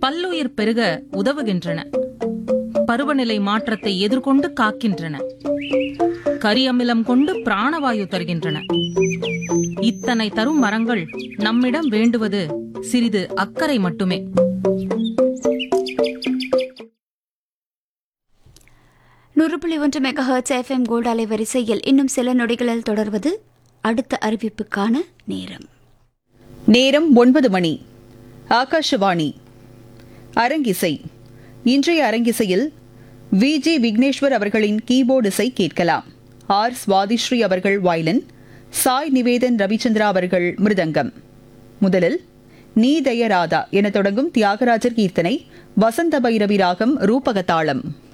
பல்லுயிர் பெருக உதவுகின்றன பருவநிலை மாற்றத்தை எதிர்கொண்டு காக்கின்றன கரியமிலம் கொண்டு பிராணவாயு தருகின்றன இத்தனை தரும் மரங்கள் நம்மிடம் வேண்டுவது சிறிது அக்கறை மட்டுமே நூறு புள்ளி ஒன்று மெகா ஹர்ட்ஸ் எஃப்எம் கோல்டு அலைவரிசையில் இன்னும் சில நொடிகளில் தொடர்வது அடுத்த அறிவிப்புக்கான நேரம் நேரம் ஒன்பது மணி ஆகாஷவாணி அரங்கிசை இன்றைய அரங்கிசையில் வி ஜி விக்னேஸ்வர் அவர்களின் கீபோர்டு இசை கேட்கலாம் ஆர் சுவாதிஸ்ரீ அவர்கள் வயலின் சாய் நிவேதன் ரவிச்சந்திரா அவர்கள் மிருதங்கம் முதலில் நீ தயராதா என தொடங்கும் தியாகராஜர் கீர்த்தனை வசந்த பைரவி ராகம் ரூபகதாளம்